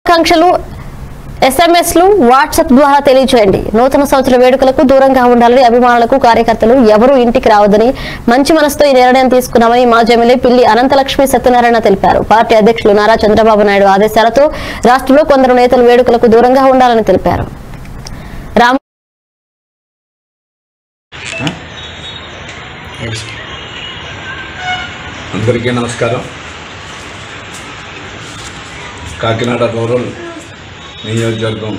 శుభాకాంక్షలు ఎస్ఎంఎస్లు వాట్సాప్ ద్వారా తెలియజేయండి నూతన సంవత్సర వేడుకలకు దూరంగా ఉండాలని అభిమానులకు కార్యకర్తలు ఎవరూ ఇంటికి రావద్దని మంచి మనసుతో ఈ నిర్ణయం తీసుకున్నామని మాజీ ఎమ్మెల్యే పిల్లి అనంతలక్ష్మి సత్యనారాయణ తెలిపారు పార్టీ అధ్యక్షులు నారా చంద్రబాబు నాయుడు ఆదేశాలతో రాష్ట్రంలో కొందరు నేతలు వేడుకలకు దూరంగా ఉండాలని తెలిపారు రామ అందరికీ నమస్కారం కాకినాడ రూరల్ నియోజకవర్గం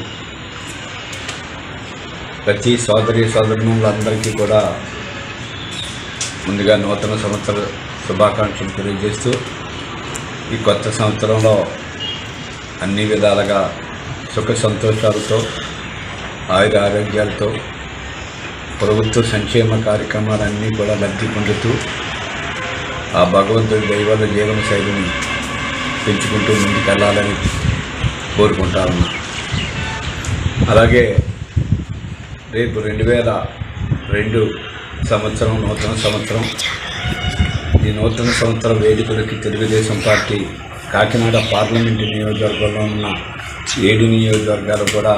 ప్రతి సోదరి సోదరులందరికీ కూడా ముందుగా నూతన సంవత్సర శుభాకాంక్షలు తెలియజేస్తూ ఈ కొత్త సంవత్సరంలో అన్ని విధాలుగా సుఖ సంతోషాలతో ఆయుర ఆరోగ్యాలతో ప్రభుత్వ సంక్షేమ కార్యక్రమాలన్నీ కూడా లబ్ధి పొందుతూ ఆ భగవంతుడి దైవాల జీవన శైలిని పెంచుకుంటూ ముందుకెళ్ళాలని కోరుకుంటా ఉన్నా అలాగే రేపు రెండు వేల రెండు సంవత్సరం నూతన సంవత్సరం ఈ నూతన సంవత్సర వేదికలకి తెలుగుదేశం పార్టీ కాకినాడ పార్లమెంటు నియోజకవర్గంలో ఉన్న ఏడు నియోజకవర్గాలు కూడా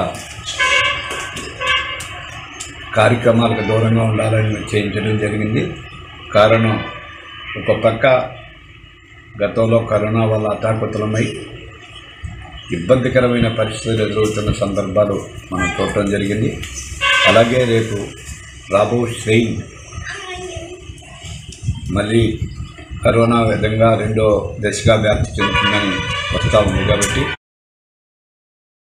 కార్యక్రమాలకు దూరంగా ఉండాలని నిశ్చయించడం జరిగింది కారణం ఒక పక్క గతంలో కరోనా వల్ల అతాకుతలమై ఇబ్బందికరమైన పరిస్థితులు ఎదురవుతున్న సందర్భాలు మనం చూడటం జరిగింది అలాగే రేపు రాబో స్ట్రెయిన్ మళ్ళీ కరోనా విధంగా రెండో దశగా వ్యాప్తి చెందుతుందని వస్తూ ఉంది కాబట్టి